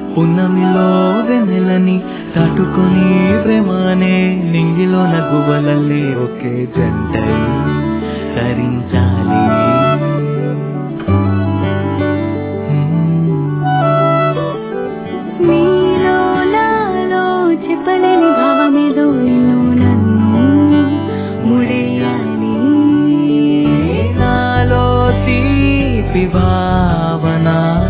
పున్నమిలో వెన్నెలని దాటుకొని ప్రేమానే నింగిలో నగువలల్లే ఒకే జంటై తరించాలి నీలో నాలో చెప్పలేని భావమేదో నిన్ను నన్ను ముడేయాలి నాలో తీపి భావన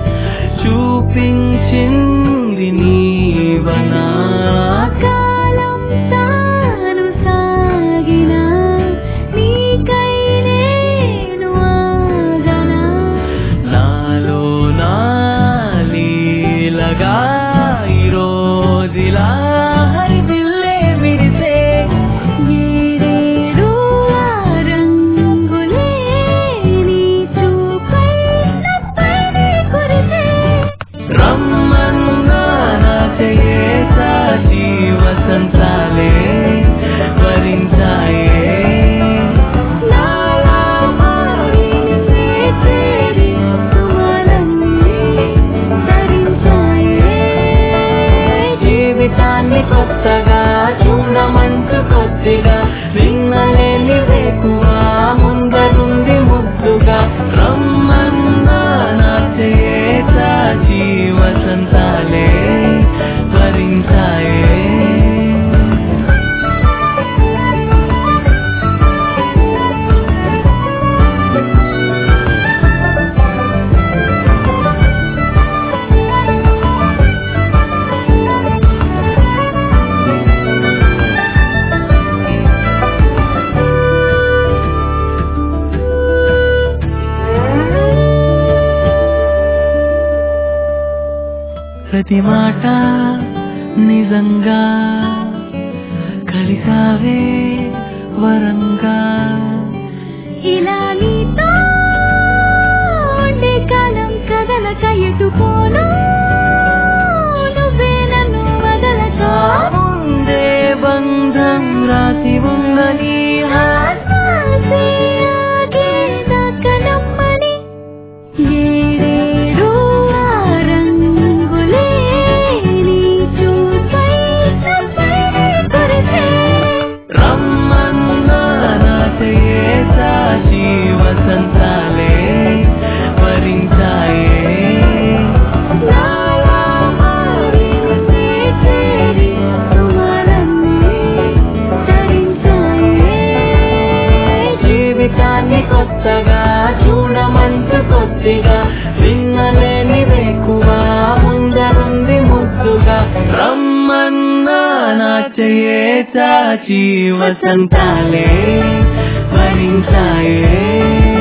చూపించింది నీవనా కాలం తాను సాగిన నీకై నేను ఆగనా నాలో నాలీలగా ఈరోజిలా హరిదిల్లే విరిసే ఏడేడు ఆ రంగులే నీ చూపై నప్పని కురిసే రమ్మన్నా నా చెయ్యే సాచి వసంతాలే వరించాయే నాలా మారిన చేరి సుమలన్నీ ధరించాయే జీవితాన్ని కొత్తగా చూడమంచు కొద్దిగా విన్నలేని వేకువా ముందరుంది ముద్దుగా రమ్మన్నా నా చేతాచి వసంతాలే భరించాయే ప్రతి మాట నిజంగా కలిసావే వరంగా ఇలా నీతో ఉండే కాలం కదలక ఎటు పోను నువ్వే నన్ను వదలక ఉండే బంధం రాసి ఉందని ఆశే ఆగేదాకా నమ్మని ఏడేడు ఆ రంగులే నీ చూపై నప్పని కురిసే రమ్మన్నా నా చేతాచి వసంతాలే భరించాయే నాలా మారిన చేరి సుమలన్నీ ధరించాయే జీవితాన్ని కొత్తగా చూడమంచు కొద్దిగా విన్నలేని వేకువా ముందరుంది ముద్దుగా రమ్మన్నా నా చెయ్యే చాచి వసంతాలే భరించాయే